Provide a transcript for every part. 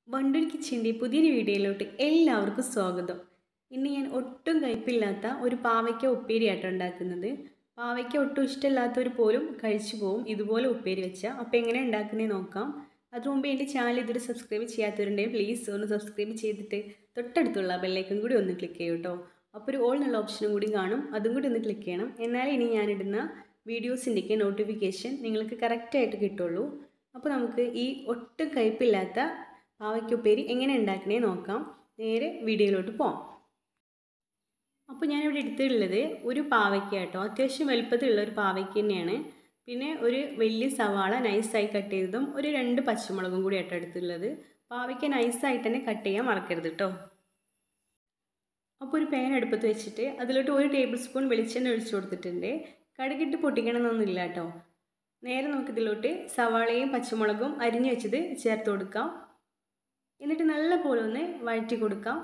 വണ്ടൂർ കിച്ചൻ്റെ പുതിയൊരു വീഡിയോയിലോട്ട് എല്ലാവർക്കും സ്വാഗതം ഇന്ന് ഞാൻ ഒട്ടും കയ്പില്ലാത്ത ഒരു പാവയ്ക്ക ഉപ്പേരിയാട്ടോ ഉണ്ടാക്കുന്നത് പാവയ്ക്ക ഒട്ടും ഇഷ്ടമില്ലാത്തവർ പോലും കഴിച്ചു പോകും ഇതുപോലെ ഉപ്പേരി വെച്ചാൽ അപ്പോൾ എങ്ങനെ ഉണ്ടാക്കുന്നത് നോക്കാം അതിനു മുമ്പ് എൻ്റെ ചാനൽ ഇതുവരെ സബ്സ്ക്രൈബ് ചെയ്യാത്തവരുണ്ടെങ്കിൽ പ്ലീസ് ഒന്ന് സബ്സ്ക്രൈബ് ചെയ്തിട്ട് തൊട്ടടുത്തുള്ള ബെല്ലൈക്കൺ കൂടി ഒന്ന് ക്ലിക്ക് ചെയ്യൂ കേട്ടോ അപ്പോൾ ഒരു ഓൾ എന്നുള്ള ഓപ്ഷനും കൂടി കാണും അതും കൂടി ഒന്ന് ക്ലിക്ക് ചെയ്യണം എന്നാലേ ഇനി ഞാനിടുന്ന വീഡിയോസിൻ്റെയൊക്കെ നോട്ടിഫിക്കേഷൻ നിങ്ങൾക്ക് കറക്റ്റായിട്ട് കിട്ടുള്ളൂ അപ്പോൾ നമുക്ക് ഈ ഒട്ടും കയ്പില്ലാത്ത പാവയ്ക്കുപ്പേരി എങ്ങനെ ഉണ്ടാക്കണേ നോക്കാം നേരെ വീഡിയോയിലോട്ട് പോകാം അപ്പോൾ ഞാനിവിടെ എടുത്തിട്ടുള്ളത് ഒരു പാവയ്ക്ക കേട്ടോ അത്യാവശ്യം വലുപ്പത്തിലുള്ള ഒരു പാവയ്ക്ക തന്നെയാണ് പിന്നെ ഒരു വലിയ സവാള നൈസായി കട്ട് ചെയ്തതും ഒരു രണ്ട് പച്ചമുളകും കൂടി ആട്ടോ എടുത്തിട്ടുള്ളത് പാവയ്ക്ക നൈസായിട്ട് തന്നെ കട്ട് ചെയ്യാൻ മറക്കരുത് കേട്ടോ അപ്പോൾ ഒരു പാൻ അടുപ്പത്ത് വെച്ചിട്ട് അതിലോട്ട് ഒരു ടേബിൾ സ്പൂൺ വെളിച്ചെണ്ണ ഒഴിച്ചു കൊടുത്തിട്ടുണ്ട് കടുകിട്ട് പൊട്ടിക്കണമെന്നൊന്നുമില്ല കേട്ടോ നേരെ നമുക്കിതിലോട്ട് സവാളയും പച്ചമുളകും അരിഞ്ഞു വെച്ചത് ചേർത്ത് കൊടുക്കാം എന്നിട്ട് നല്ല പോലെ ഒന്ന് വഴറ്റി കൊടുക്കാം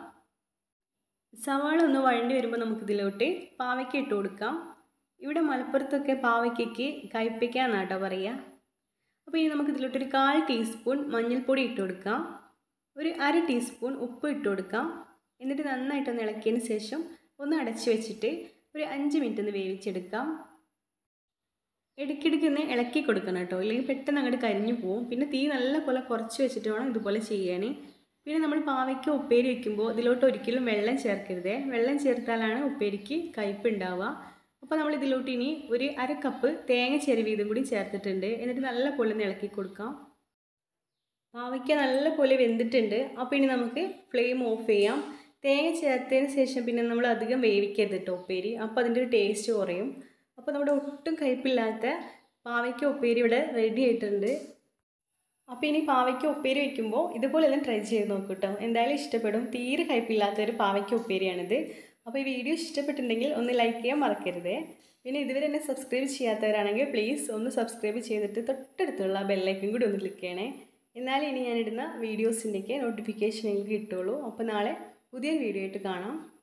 സവാള ഒന്ന് വഴണ്ടി വരുമ്പോൾ നമുക്കിതിലോട്ട് പാവയ്ക്ക ഇട്ട് കൊടുക്കാം ഇവിടെ മലപ്പുറത്തൊക്കെ പാവയ്ക്കയ്ക്ക് കയ്പ്പിക്കാന്നാണ് കേട്ടോ പറയുക അപ്പോൾ ഇനി നമുക്കിതിലോട്ട് ഒരു കാൽ ടീസ്പൂൺ മഞ്ഞൾപ്പൊടി ഇട്ട് കൊടുക്കാം ഒരു അര ടീസ്പൂൺ ഉപ്പ് ഇട്ട് കൊടുക്കാം എന്നിട്ട് നന്നായിട്ടൊന്ന് ഇളക്കിയതിന് ശേഷം ഒന്ന് അടച്ചു വെച്ചിട്ട് ഒരു അഞ്ച് മിനിറ്റ് ഒന്ന് വേവിച്ചെടുക്കാം ഇടയ്ക്കിടയ്ക്ക് ഒന്ന് ഇളക്കി കൊടുക്കണം കേട്ടോ ഇല്ലെങ്കിൽ പെട്ടെന്ന് അങ്ങോട്ട് കരിഞ്ഞു പോകും പിന്നെ തീ നല്ല പോലെ കുറച്ച് വെച്ചിട്ട് വേണം ഇതുപോലെ ചെയ്യാൻ പിന്നെ നമ്മൾ പാവയ്ക്ക ഉപ്പേരി വെക്കുമ്പോൾ ഇതിലോട്ട് ഒരിക്കലും വെള്ളം ചേർക്കരുത് വെള്ളം ചേർത്താലാണ് ഉപ്പേരിക്ക് കയ്പ്പ് ഉണ്ടാവുക അപ്പോൾ നമ്മൾ ഇതിലോട്ട് ഇനി ഒരു അര കപ്പ് തേങ്ങ ചെരുവീതും കൂടി ചേർത്തിട്ടുണ്ട് എന്നിട്ട് നല്ല പോലെ ഒന്ന് ഇളക്കി കൊടുക്കാം പാവയ്ക്ക നല്ല പോലെ വെന്തിട്ടുണ്ട് അപ്പോൾ ഇനി നമുക്ക് ഫ്ലെയിം ഓഫ് ചെയ്യാം തേങ്ങ ചേർത്തതിന് ശേഷം പിന്നെ നമ്മൾ അധികം വേവിക്കരുത് കേട്ടോ ഉപ്പേരി അപ്പോൾ അതിൻ്റെ ഒരു ടേസ്റ്റ് കുറയും അപ്പോൾ നമ്മുടെ ഒട്ടും കയ്പില്ലാത്ത പാവയ്ക്ക ഉപ്പേരി ഇവിടെ റെഡി ആയിട്ടുണ്ട് അപ്പോൾ ഇനി പാവയ്ക്ക ഉപ്പേരി വയ്ക്കുമ്പോൾ ഇതുപോലെ എല്ലാം ട്രൈ ചെയ്ത് നോക്കൂ കേട്ടോ എന്തായാലും ഇഷ്ടപ്പെടും തീരെ കയ്പില്ലാത്ത ഒരു പാവയ്ക്ക ഉപ്പേരിയാണിത് അപ്പോൾ ഈ വീഡിയോ ഇഷ്ടപ്പെട്ടിട്ടുണ്ടെങ്കിൽ ഒന്ന് ലൈക്ക് ചെയ്യാൻ മറക്കരുത് പിന്നെ ഇതുവരെ എന്നെ സബ്സ്ക്രൈബ് ചെയ്യാത്തവരാണെങ്കിൽ പ്ലീസ് ഒന്ന് സബ്സ്ക്രൈബ് ചെയ്തിട്ട് തൊട്ടടുത്തുള്ള ബെല്ലൈക്കൻ കൂടി ഒന്ന് ക്ലിക്ക് ചെയ്യണേ എന്നാലേ ഇനി ഞാനിടുന്ന വീഡിയോസിൻ്റെയൊക്കെ നോട്ടിഫിക്കേഷൻ എനിക്ക് കിട്ടുള്ളൂ അപ്പോൾ നാളെ പുതിയൊരു വീഡിയോ ആയിട്ട് കാണാം